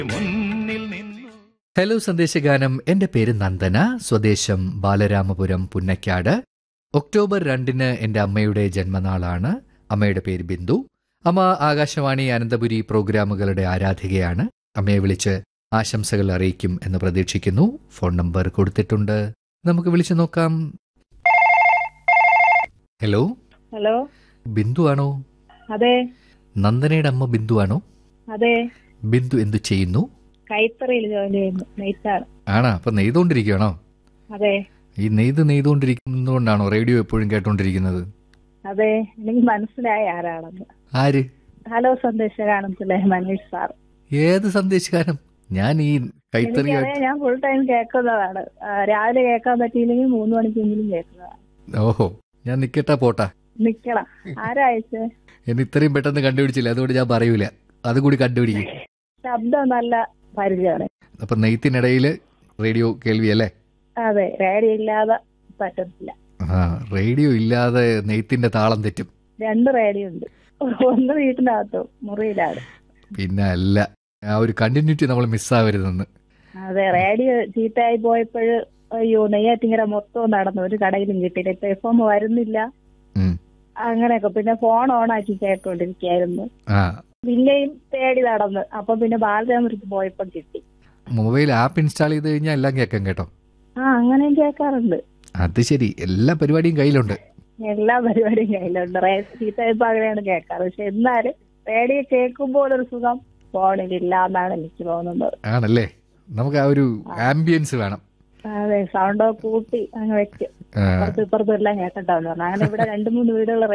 മുന്നിൽ നിന്നു ഹലോ സന്ദേശഗാനം എന്റെ പേര് നന്ദന സ്വദേശം ബാലരാമപുരം പുന്നക്കാട് ഒക്ടോബർ രണ്ടിന് എന്റെ അമ്മയുടെ ജന്മനാളാണ് അമ്മയുടെ പേര് ബിന്ദു അമ്മ ആകാശവാണി അനന്തപുരി പ്രോഗ്രാമുകളുടെ ആരാധികയാണ് അമ്മയെ വിളിച്ച് ആശംസകൾ അറിയിക്കും എന്ന് പ്രതീക്ഷിക്കുന്നു ഫോൺ നമ്പർ കൊടുത്തിട്ടുണ്ട് നമുക്ക് വിളിച്ചു നോക്കാം ഹലോ ഹലോ ബിന്ദു ആണോ അതെ നന്ദനയുടെ അമ്മ ബിന്ദു ആണോ അതെ ബിന്ദു എന്തു ചെയ്യുന്നു കൈത്തറിയിൽ ജോലി ചെയ്യുന്നു നെയ്ത്താണ് ആണാ അപ്പൊ നെയ്തുകൊണ്ടിരിക്കുകയാണോ അതെ ഈ നെയ്ത് നെയ്തുകൊണ്ടിരിക്കുന്നതുകൊണ്ടാണോ റേഡിയോ എപ്പോഴും കേട്ടോണ്ടിരിക്കുന്നത് അതെ എനിക്ക് മനസ്സിലായി ആരാണെന്ന് ആര് ഹലോ സന്ദേശകാണത്തിലെ മനീഷ് സാർ ഏത് സന്ദേശകാരം ഞാൻ ഈ കൈത്തറി എനിക്കറിയാം ഞാൻ ഫുൾ ടൈം കേൾക്കുന്നതാണ് ആ, രാവിലെ കേൾക്കാൻ പറ്റിയില്ലെങ്കിൽ മൂന്ന് മണിക്കെങ്കിലും കേൾക്കുന്നതാണ് ഓഹോ ഞാൻ നിക്കട്ടാ പോട്ടാ നിക്കണം ആരാഴ്ച എന്നെ ഇത്രയും പെട്ടെന്ന് കണ്ടുപിടിച്ചില്ല അതുകൊണ്ട് ഞാൻ പറയൂല അതുകൂടി കണ്ടുപിടിക്കും ശബ്ദം നല്ല പരിചയമാണ് അപ്പൊ നെയ്ത്തിനിടയിൽ റേഡിയോ കേൾവി അല്ലേ അതെ റേഡിയോ ഇല്ലാതെ പറ്റത്തില്ല ആ റേഡിയോ ഇല്ലാതെ നെയ്ത്തിന്റെ താളം തെറ്റും രണ്ട് റേഡിയോ ഉണ്ട് ഒന്ന് വീട്ടിനകത്തും മുറിയിലാണ് പിന്നെ അല്ല ആ ഒരു കണ്ടിന്യൂറ്റി നമ്മൾ മിസ്സാവരുതെന്ന് അതെ റേഡിയോ ചീത്തയായി പോയപ്പോഴ് അയ്യോ നെയ്യാറ്റിങ്ങര മൊത്തം നടന്നു ഒരു കടയിലും കിട്ടിയില്ല ഇപ്പൊ എഫ് എം വരുന്നില്ല ഉം. അങ്ങനെയൊക്കെ പിന്നെ ഫോൺ ഓൺ ആക്കി കേട്ടോണ്ടിരിക്കായിരുന്നു ആ പിന്നെയും തേടി നടന്ന് അപ്പൊ പിന്നെ ബാലരാമൃത്ത് പോയപ്പോ കിട്ടി മൊബൈൽ ആപ്പ് ഇൻസ്റ്റാൾ ചെയ്ത് കഴിഞ്ഞാൽ എല്ലാം കേൾക്കാം കേട്ടോ ആ അങ്ങനെയും കേൾക്കാറുണ്ട് അത് ശരി എല്ലാ പരിപാടിയും കയ്യിലുണ്ട് എല്ലാ പരിപാടിയും കയ്യിലുണ്ട് റേ ചീത്തയപ്പോ അങ്ങനെയാണ് കേൾക്കാറ് പക്ഷെ എന്നാലും റേഡിയോ കേൾക്കുമ്പോൾ ഒരു സുഖം ഫോണിലില്ല എന്നാണ് എനിക്ക് തോന്നുന്നത് ആണല്ലേ നമുക്ക് ആ ഒരു ആംബിയൻസ് വേണം അതെ സൗണ്ട് കൂട്ടി അങ്ങ് വെക്കും ആ, അപ്പുറത്തും ഇപ്പുറത്തും എല്ലാം കേട്ടിട്ടാന്ന് പറഞ്ഞു അങ്ങനെ ഇവിടെ രണ്ടു മൂന്ന് വീടുകൾ